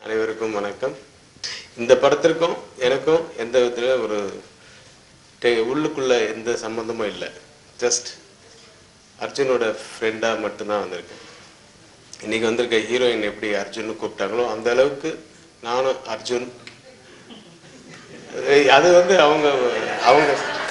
அனைவருக்கும் வணக்கம் இந்த படத்திற்கும் எனக்கும் எந்த விதத்தில் ஒரு டே- உள்ளுக்குள்ள எந்த சம்மந்தமும் இல்லை ஜஸ்ட் அர்ஜுனோட ஃப்ரெண்டாக மட்டும்தான் வந்திருக்கேன் இன்னைக்கு வந்திருக்க ஹீரோயின் எப்படி அர்ஜுன் கூப்பிட்டாங்களோ அந்த அளவுக்கு நானும் அர்ஜுன் ஏய், அது வந்து அவங்க அவங்க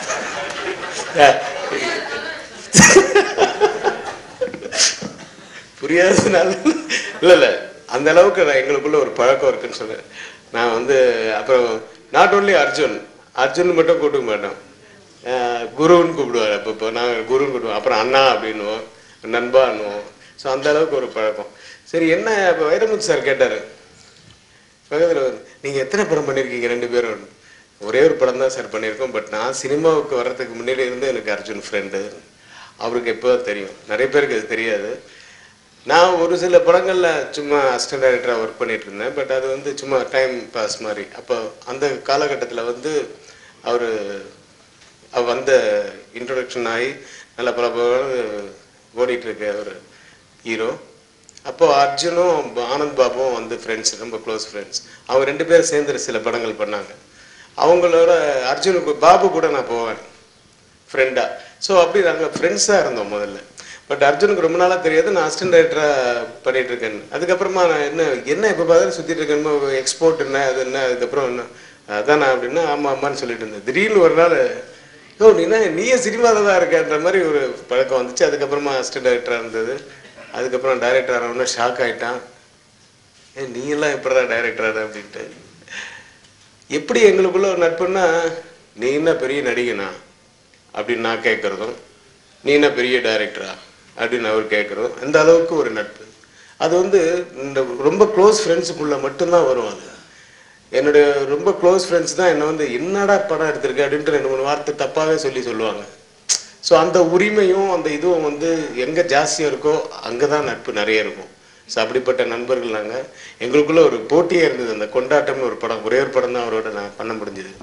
புரியாததுனால இல்லை இல்லை அந்த அளவுக்கு நான் எங்களுக்குள்ள ஒரு பழக்கம் இருக்குன்னு சொல்றேன் நான் வந்து அப்புறம் நாட் ஓன்லி அர்ஜுன் அர்ஜுன் மட்டும் கூப்பிட மாட்டோம் அஹ் குருன்னு கூப்பிடுவார் அப்போ இப்போ நாங்கள் குருன்னு கூப்பிடுவோம் அப்புறம் அண்ணா அப்படின்னுவோம் நண்பான்னுவோம் ஸோ அந்த அளவுக்கு ஒரு பழக்கம் சரி என்ன இப்போ வைரமுத்து சார் கேட்டார் பக்கத்தில் நீங்கள் எத்தனை படம் பண்ணியிருக்கீங்க ரெண்டு பேரும் ஒரே ஒரு படம் தான் சார் பண்ணியிருக்கோம் பட் நான் சினிமாவுக்கு வர்றதுக்கு முன்னாடி இருந்து எனக்கு அர்ஜுன் ஃப்ரெண்டு அவருக்கு எப்போ தெரியும் நிறைய பேருக்கு அது தெரியாது நான் ஒரு சில படங்களில் சும்மா அசிஸ்டன்ட் டைரக்டராக ஒர்க் பண்ணிட்டு இருந்தேன் பட் அது வந்து சும்மா டைம் பாஸ் மாதிரி அப்போ அந்த காலகட்டத்தில் வந்து அவர் வந்த இன்ட்ரொடக்ஷன் ஆகி நல்ல பல ஓடிட்டு இருக்க ஒரு ஹீரோ அப்போ அர்ஜுனும் ஆனந்த் பாபுவும் வந்து ஃப்ரெண்ட்ஸ் ரொம்ப க்ளோஸ் ஃப்ரெண்ட்ஸ் அவங்க ரெண்டு பேரும் சேர்ந்து சில படங்கள் பண்ணாங்க அவங்களோட அர்ஜுனுக்கு பாபு கூட நான் போவேன் ஃப்ரெண்டா ஸோ அப்படி நாங்கள் ஃப்ரெண்ட்ஸாக இருந்தோம் முதல்ல பட் அர்ஜுனுக்கு ரொம்ப நாளாக தெரியாது நான் அசிஸ்டன்ட் டைரக்டராக பண்ணிட்டு இருக்கேன் அதுக்கப்புறமா நான் என்ன என்ன இப்போ பார்த்தாலும் சுற்றிட்டு இருக்கேன் எக்ஸ்போர்ட் என்ன அது என்ன அதுக்கப்புறம் என்ன அதான் நான் அப்படின்னா ஆமாம் ஆமான்னு சொல்லிட்டு இருந்தேன் திடீர்னு ஒரு நாள் யோ நீ என்ன நீயே சினிமாவில் தான் இருக்கன்ற மாதிரி ஒரு பழக்கம் வந்துச்சு அதுக்கப்புறமா அசிஸ்டன்ட் டைரக்டராக இருந்தது அதுக்கப்புறம் டைரக்டர் ஆனவொன்னே ஷாக் ஆகிட்டான் ஏ நீ எல்லாம் எப்படா டைரக்டர் அப்படின்ட்டு எப்படி எங்களுக்குள்ள ஒரு நட்புன்னா நீ என்ன பெரிய நடிகனா அப்படின்னு நான் கேட்குறதும் நீ என்ன பெரிய டைரக்டரா அப்படின்னு அவர் கேட்குறதும் அந்த அளவுக்கு ஒரு நட்பு அது வந்து இந்த ரொம்ப க்ளோஸ் ஃப்ரெண்ட்ஸுக்குள்ள மட்டும்தான் வரும் அது என்னுடைய ரொம்ப க்ளோஸ் ஃப்ரெண்ட்ஸ் தான் என்னை வந்து என்னடா படம் எடுத்திருக்க அப்படின்ட்டு ரெண்டு மூணு வார்த்தை தப்பாகவே சொல்லி சொல்லுவாங்க ஸோ அந்த உரிமையும் அந்த இதுவும் வந்து எங்கே ஜாஸ்தியாக இருக்கோ அங்கே தான் நட்பு நிறைய இருக்கும் ஸோ அப்படிப்பட்ட நண்பர்கள் நாங்கள் எங்களுக்குள்ள ஒரு போட்டியே இருந்தது அந்த கொண்டாட்டம்னு ஒரு படம் ஒரே ஒரு படம் தான் அவரோட நான் பண்ண முடிஞ்சது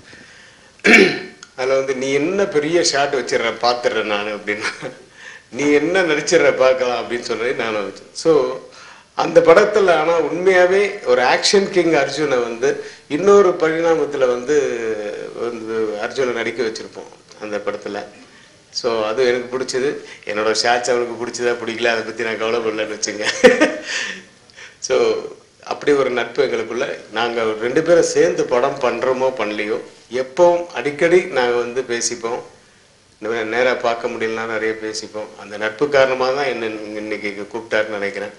அதில் வந்து நீ என்ன பெரிய ஷாட் வச்சிடுற பார்த்துடுறேன் நான் அப்படின்னா நீ என்ன நடிச்சிடுற பார்க்கலாம் அப்படின்னு சொல்லி நான் ஸோ அந்த படத்தில் ஆனால் உண்மையாகவே ஒரு ஆக்ஷன் கிங் அர்ஜுனை வந்து இன்னொரு பரிணாமத்தில் வந்து வந்து அர்ஜுனை நடிக்க வச்சுருப்போம் அந்த படத்தில் ஸோ அது எனக்கு பிடிச்சது என்னோட ஷாட்ஸ் அவனுக்கு பிடிச்சதா பிடிக்கல அதை பற்றி நான் கவலைப்படலன்னு வச்சுங்க ஸோ அப்படி ஒரு நட்பு எங்களுக்குள்ள நாங்கள் ரெண்டு பேரும் சேர்ந்து படம் பண்ணுறோமோ பண்ணலையோ எப்பவும் அடிக்கடி நாங்கள் வந்து பேசிப்போம் நேராக பார்க்க முடியலனா நிறைய பேசிப்போம் அந்த நட்பு காரணமாக தான் என்ன இன்னைக்கு இங்க கூப்பிட்டாருன்னு நினைக்கிறேன்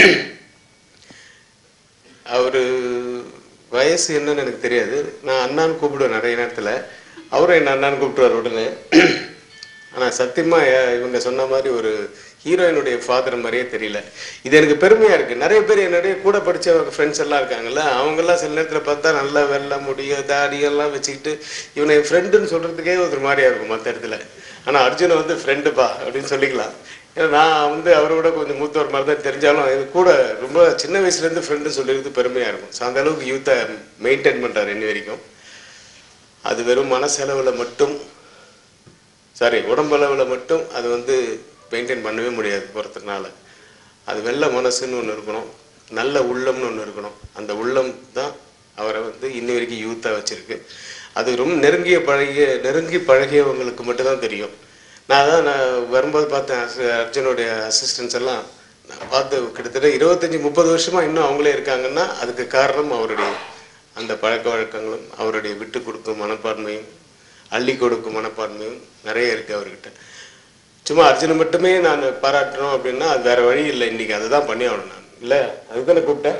அவர் வயசு என்னன்னு எனக்கு தெரியாது நான் அண்ணான்னு கூப்பிடுவேன் நிறைய நேரத்தில் அவரும் என்ன அண்ணான்னு கூப்பிட்டுவார் உடனே ஆனால் சத்தியமாக இவங்க சொன்ன மாதிரி ஒரு ஹீரோயினுடைய ஃபாதர் மாதிரியே தெரியல இது எனக்கு பெருமையாக இருக்குது நிறைய பேர் என்னுடைய கூட படித்த ஃப்ரெண்ட்ஸ் எல்லாம் இருக்காங்கல்ல அவங்கெல்லாம் சில நேரத்தில் பார்த்தா நல்லா வெள்ளை முடிய தாடியெல்லாம் வச்சுக்கிட்டு இவனை என் ஃப்ரெண்டுன்னு சொல்கிறதுக்கே ஒரு மாதிரியா இருக்கும் மற்ற இடத்துல ஆனால் அர்ஜுனை வந்து ஃப்ரெண்டுப்பா அப்படின்னு சொல்லிக்கலாம் ஏன்னா நான் வந்து அவரோட கொஞ்சம் மூத்தவர் மாதிரி தான் தெரிஞ்சாலும் இது கூட ரொம்ப சின்ன வயசுலேருந்து ஃப்ரெண்டுன்னு சொல்லிக்கிறது பெருமையாக இருக்கும் ஸோ அந்த அளவுக்கு யூத்தை மெயின்டைன் பண்ணுறாரு இன்னி வரைக்கும் அது வெறும் மனசெலவில் மட்டும் சாரி உடம்பளவில் மட்டும் அது வந்து மெயின்டைன் பண்ணவே முடியாது ஒருத்தர்னால அது வெள்ள மனசுன்னு ஒன்று இருக்கணும் நல்ல உள்ளம்னு ஒன்று இருக்கணும் அந்த உள்ளம் தான் அவரை வந்து இன்னி வரைக்கும் யூத்தாக வச்சுருக்கு அது ரொம்ப நெருங்கிய பழகிய நெருங்கி பழகியவங்களுக்கு மட்டும்தான் தெரியும் நான் தான் நான் வரும்போது பார்த்தேன் அஸ்- அர்ஜுனுடைய அசிஸ்டன்ஸ் எல்லாம் நான் பார்த்து கிட்டத்தட்ட இருபத்தஞ்சி முப்பது வருஷமாக இன்னும் அவங்களே இருக்காங்கன்னா அதுக்கு காரணம் அவருடைய அந்த பழக்க வழக்கங்களும் அவருடைய விட்டு கொடுக்கும் மனப்பான்மையும் அள்ளி கொடுக்கும் மனப்பான்மையும் நிறைய இருக்குது அவர்கிட்ட சும்மா அர்ஜுனை மட்டுமே நான் பாராட்டணும் அப்படின்னா அது வேற வழி இல்லை இன்னைக்கு அதை தான் பண்ணி ஆகணும் நான் இல்லை அதுதானே கூப்பிட்டேன்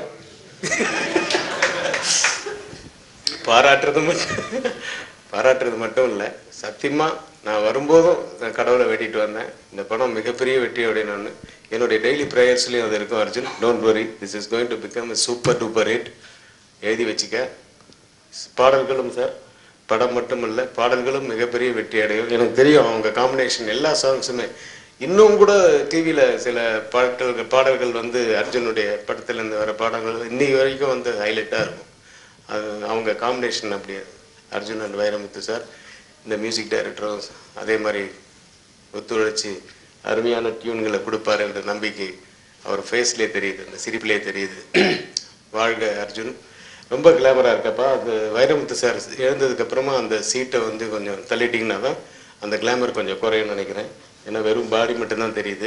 பாராட்டுறது மட்டும் பாராட்டுறது மட்டும் இல்லை சத்தியமா நான் வரும்போதும் நான் கடவுளை வெட்டிட்டு வந்தேன் இந்த படம் மிகப்பெரிய வெற்றி அப்படின்னு நான் என்னுடைய டெய்லி ப்ரேயர்ஸ்லையும் அது இருக்கும் Arjun don't worry this is going to become super duper hit எழுதி வச்சுக்க பாடல்களும் சார் படம் மட்டும் இல்லை பாடல்களும் மிகப்பெரிய வெற்றி அடையும் எனக்கு தெரியும் அவங்க காம்பினேஷன் எல்லா சாங்ஸுமே இன்னும் கூட டிவியில் சில பாடல்கள் பாடல்கள் வந்து அர்ஜுனுடைய படத்துலேருந்து வர பாடல்கள் இன்னைக்கு வரைக்கும் வந்து ஹைலைட்டாக இருக்கும் அது அவங்க காம்பினேஷன் அப்படியே அர்ஜுன் அண்ட் வைரமுத்து சார் இந்த மியூசிக் டைரக்டரும் அதே மாதிரி ஒத்துழைச்சி அருமையான டியூன்களை கொடுப்பாரு என்ற நம்பிக்கை அவர் ஃபேஸ்லேயே தெரியுது அந்த சிரிப்பிலே தெரியுது வாழ்க அர்ஜுன் ரொம்ப கிளாமராக இருக்கப்பா அந்த வைரமுத்து சார் எழுந்ததுக்கு அப்புறமா அந்த சீட்டை வந்து கொஞ்சம் தள்ளிட்டிங்கன்னா தான் அந்த கிளாமர் கொஞ்சம் குறையும்னு நினைக்கிறேன் ஏன்னா வெறும் பாடி மட்டும்தான் தெரியுது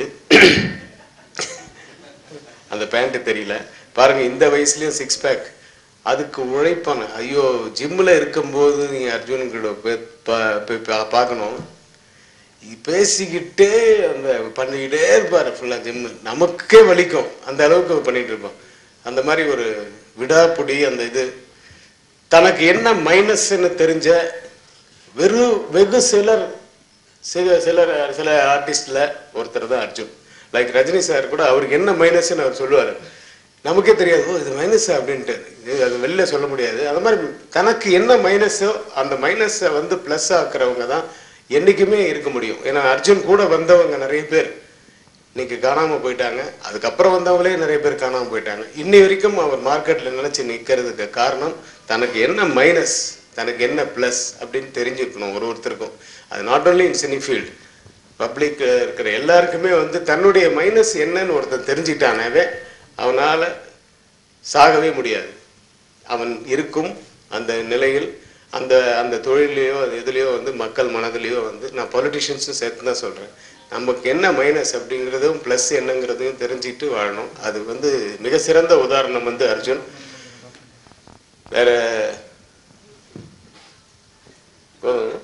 அந்த பேண்ட்டு தெரியல பாருங்க இந்த வயசுலயும் சிக்ஸ் பேக் அதுக்கு உழைப்பான ஐயோ ஜிம்மில் இருக்கும்போது நீங்கள் அர்ஜுன் கூட போய் பா- போய் பா- பார்க்கணும் இ- பேசிக்கிட்டே அந்த பண்ணிக்கிட்டே இருப்பார் ஃபுல்லாக ஜிம்மு நமக்கே வலிக்கும் அந்த அளவுக்கு அவர் பண்ணிட்டு இருப்போம் அந்த மாதிரி ஒரு விடாப்புடி அந்த இது தனக்கு என்ன மைனஸ்ன்னு தெரிஞ்ச வெறும் வெகு சிலர் சில சிலர் சில ஆர்டிஸ்டில் ஒருத்தர் தான் அர்ஜுன் லைக் ரஜினி சார் கூட அவருக்கு என்ன மைனஸ்ன்னு அவர் சொல்லுவார் நமக்கே தெரியாது ஓ இது மைனஸ் அப்படின்ட்டு இது அது வெளில சொல்ல முடியாது அந்த மாதிரி தனக்கு என்ன மைனஸோ அந்த மைனஸை வந்து ப்ளஸ் ஆக்குறவங்க தான் என்றைக்குமே இருக்க முடியும் ஏன்னா அர்ஜுன் கூட வந்தவங்க நிறைய பேர் இன்னைக்கு காணாம போயிட்டாங்க அதுக்கப்புறம் வந்தவங்களே நிறைய பேர் காணாம போயிட்டாங்க இன்னி வரைக்கும் அவர் மார்க்கெட்ல நினைச்சு நிக்கிறதுக்கு காரணம் தனக்கு என்ன மைனஸ் தனக்கு என்ன ப்ளஸ் அப்படின்னு தெரிஞ்சுக்கணும் ஒரு ஒருத்தருக்கும் அது not only in cine field public இருக்கிற எல்லாருக்குமே வந்து தன்னுடைய மைனஸ் என்னன்னு ஒருத்தன் தெரிஞ்சுக்கிட்டானாவே அவனால சாகவே முடியாது அவன் இருக்கும் அந்த நிலையில் அந்த அந்த தொழிலையோ அது இதுலேயோ வந்து மக்கள் மனதிலையோ வந்து நான் பொலிட்டிஷியன்ஸும் சேர்த்து தான் சொல்கிறேன் நமக்கு என்ன மைனஸ் அப்படிங்கிறதும் ப்ளஸ் என்னங்கிறதையும் தெரிஞ்சுட்டு வாழணும் அது வந்து மிக சிறந்த உதாரணம் வந்து அர்ஜுன் வேற போதும்.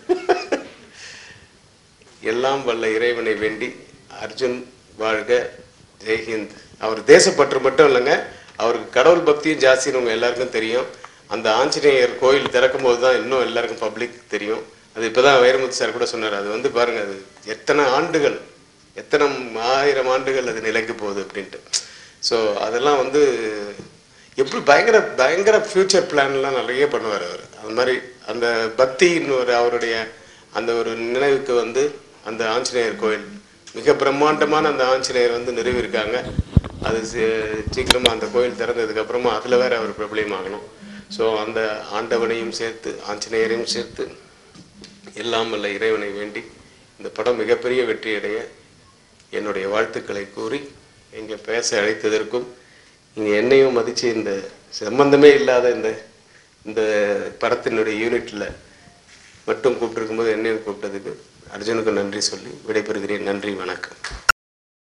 எல்லாம் வல்ல இறைவனை வேண்டி அர்ஜுன் வாழ்க ஜெய்ஹிந்த் அவர் தேசப்பற்று மட்டும் இல்லைங்க அவருக்கு கடவுள் பக்தியும் ஜாஸ்தின்னு உங்க எல்லாருக்கும் தெரியும் அந்த ஆஞ்சநேயர் கோயில் திறக்கும் போது தான் இன்னும் எல்லாருக்கும் பப்ளிக் தெரியும் அது இப்பதான் வைரமுத்து சார் கூட சொன்னார் அது வந்து பாருங்க அது எத்தனை ஆண்டுகள் எத்தனை ஆயிரம் ஆண்டுகள் அது நிலைக்கு போகுது அப்படின்ட்டு ஸோ அதெல்லாம் வந்து எப்படி பயங்கர பயங்கர ஃபியூச்சர் பிளான்லாம் நிறைய பண்ணுவார் அவர் அந்த மாதிரி அந்த பக்தியின் ஒரு அவருடைய அந்த ஒரு நினைவுக்கு வந்து அந்த ஆஞ்சநேயர் கோயில் மிக பிரம்மாண்டமான அந்த ஆஞ்சநேயர் வந்து நிறுவியிருக்காங்க அது சீ- சீக்கிரமா அந்த கோயில் திறந்ததுக்கு அப்புறமா அதுல வேற அவர் பிரபலியம் ஆகணும் ஸோ அந்த ஆண்டவனையும் சேர்த்து ஆஞ்சநேயரையும் சேர்த்து எல்லாம் வல்ல இறைவனை வேண்டி இந்த படம் மிகப்பெரிய வெற்றி அடைய என்னுடைய வாழ்த்துக்களை கூறி இங்கே பேச அழைத்ததற்கும் இங்கே என்னையும் மதித்து இந்த சம்பந்தமே இல்லாத இந்த இந்த படத்தினுடைய யூனிட்டில் மட்டும் கூப்பிட்டுருக்கும்போது என்னையும் கூப்பிட்டதுக்கு அர்ஜுனுக்கு நன்றி சொல்லி விடைபெறுகிறேன் நன்றி வணக்கம்